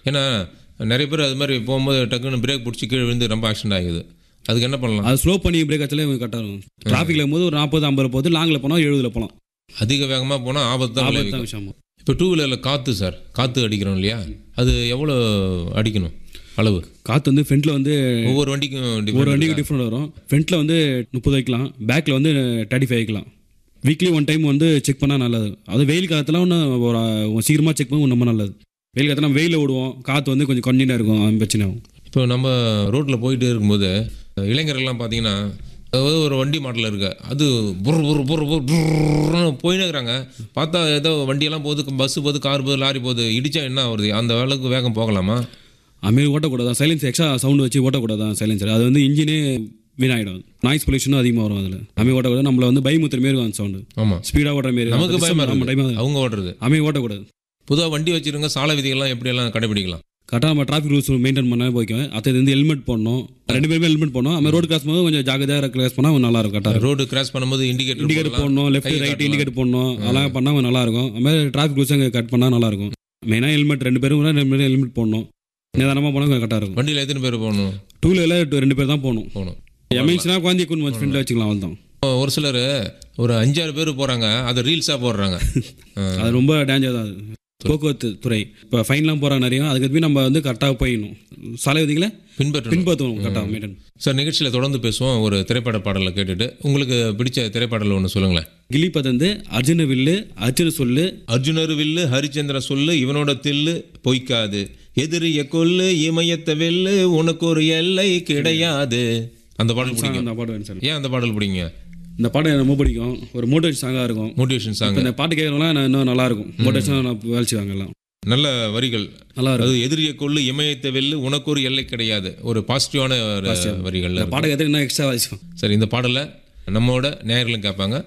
ஏன்னா நிறைய பேர் அது மாதிரி போகும்போது டக்குன்னு பிரேக் பிடிச்சி கீழே விழுந்து ரொம்ப ஆக்சிடென்ட் ஆகுது அதுக்கு என்ன பண்ணலாம் அது ஸ்லோ பண்ணி பிரேக் ஆச்சாலே கரெக்டாக இருக்கும் டிராஃபிக்கில் போது ஒரு நாற்பது ஐம்பது போகுது லாங்கில் போனால் எழுபதுல போகலாம் அதிக வேகமாக போனால் ஆபத்து தான் ஆபத்து விளைவிக்கும் தான் விஷயம் இப்போ டூ வீலரில் காற்று சார் காற்று அடிக்கிறோம் இல்லையா அது எவ்வளோ அடிக்கணும் அளவு காற்று வந்து ஃப்ரண்ட்டில் வந்து ஒவ்வொரு வண்டிக்கும் ஒரு different வண்டிக்கு இருக்கா? டிஃப்ரெண்ட் வரும் ஃப்ரண்ட்டில் வந்து முப்பது வைக்கலாம் பேக்கில் வந்து தேர்ட்டி ஃபைவ் வைக்கலாம் வீக்லி ஒன் டைம் வந்து செக் பண்ணால் நல்லது அது வெயில் காலத்தில் ஒன்று ஒரு சீக்கிரமாக செக் பண்ண ரொம்ப நல்லது வெயில் காலத்தில் நம்ம வெயிலில் விடுவோம் காற்று வந்து கொஞ்சம் கண்டினியூ இருக்கும் அது பிரச்சனை ஆகும் இப்போ நம்ம ரோட்டில் போயிட்டு இருக்கும்போது இளைஞர்கள்லாம் பார்த்தீங்கன்னா அதாவது ஒரு வண்டி மாடல் இருக்கு அது புர் புர் புர் புர் புர்ன்னு போயினே இருக்கிறாங்க பார்த்தா ஏதோ வண்டியெல்லாம் போகுது பஸ் போகுது கார் போகுது லாரி போகுது இடிச்சா என்ன வருது அந்த அளவுக்கு வேகம் போகலாமா அதுமாரி ஓட்டக்கூடாது சைலன்ஸ் எக்ஸ்ட்ரா சவுண்ட் வச்சு ஓட்டக்கூடாது சைலன்சர் அது வந்து இன்ஜினே வீணாயிடும் நாய்ஸ் பொல்யூஷனும் அதிகமாக வரும் அதில் அதுமாரி ஓட்டக்கூடாது நம்மளை வந்து பயமுத்துற மாரி இருக்கும் அந்த சவுண்டு ஆமாம் ஸ்பீடாக ஓட்டுற மாரி நமக்கு பயமா நம்ம டைம் இருக்கு அவங்க ஓட்டுறது அதுமாரி ஓட்டக்கூடாது பொதுவாக வண்டி வச்சிருங்க சாலை விதிகள்லாம் எப்படியெல்லாம் கடைபிடிக்கலாம் கரெக்டாக நம்ம டிராஃபிக் ரூல்ஸ் மெயின்டைன் பண்ண போய்க்கும் அடுத்தது வந்து ஹெல்மெட் போடணும் ரெண்டு பேருமே ஹெல்மெட் போடணும் அது ரோடு கிராஸ் பண்ணும்போது கொஞ்சம் ஜாகிரதையாக கிராஸ் பண்ணால் நல்லா இருக்கும் கரெக்டாக ரோடு கிராஸ் பண்ணும்போது இண்டிகேட்டர் இண்டிகேட்டர் போடணும் லெஃப்ட் ரைட் இண்டிகேட்டர் போடணும் அதெல்லாம் பண்ணால் கொஞ்சம் நல்லா இருக்கும் அது மாதிரி டிராஃபிக் ரூல்ஸ் அங்கே கட் பண்ணால் நல்லா இருக்கும் மெயினாக ஹெல்மெட் ரெண்டு பேரும் கூட ரெண்டு பேரும் ஹெல்மெட் போடணும் நிதானமாக போனால் கொஞ்சம் கரெக்டாக இருக்கும் வண்டியில் எத்தனை பேர் போகணும் டூ வீலரில் ரெண்டு பேர் தான் போகணும் போகணும் எமர்ஜென்சினா குழந்தைய கொஞ்சம் ஃப்ரெண்டில் வச்சுக்கலாம் அவ்வளோதான் ஒரு சிலர் ஒரு அஞ்சாறு பேர் போகிறாங்க அதை ரீல்ஸாக போடுறாங்க ஆ. அது ரொம்ப டேஞ்சர் தான் அது போக்குவரத்து துறை இப்போ ஃபைன்லாம் போகிறாங்க நிறைய அதுக்கு போய் நம்ம வந்து கரெக்டாக போயிடணும் சாலை விதிகளை பின்பற்றணும் பின்பற்றணும் கரெக்டாக மெயின்டைன் சார் நிகழ்ச்சியில் தொடர்ந்து பேசுவோம் ஒரு திரைப்பட பாடலை கேட்டுட்டு உங்களுக்கு பிடிச்ச திரைப்பாடல் ஒன்று சொல்லுங்களேன் கிளிப்பது வந்து அர்ஜுன வில்லு அர்ஜுன சொல்லு அர்ஜுனர் வில்லு ஹரிச்சந்திர சொல்லு இவனோட தில்லு பொய்க்காது எதிரிய கொல்லு இமயத்த வெல்லு உனக்கு ஒரு எல்லை கிடையாது அந்த பாடல் பிடிக்கும் அந்த பாட்டு வேணும் சார் ஏன் அந்த பாடல் பிடிங்க இந்த பாட்டு எனக்கு ரொம்ப பிடிக்கும் ஒரு மோட்டிவேஷன் சாங்காக இருக்கும் மோட்டிவேஷன் சாங் இப்ப இந்த பாட்டு கேட்கறவங்களாம் இன்னும் நல்லா இருக்கும் மோட்டிவேஷன் வேலைச்சுவாங்க எல்லாம் நல்ல வரிகள் நல்லா இருக்கும் அது எதிரிய கொல்லு இமயத்த வெல்லு உனக்கு ஒரு எல்லை கிடையாது ஒரு பாசிட்டிவான வரிகள் இந்த பாட்டு கேட்டு இன்னும் எக்ஸ்ட்ரா வாசிக்கும் சரி இந்த பாடலை நம்மோட நேயர்களும் கேட்பாங்க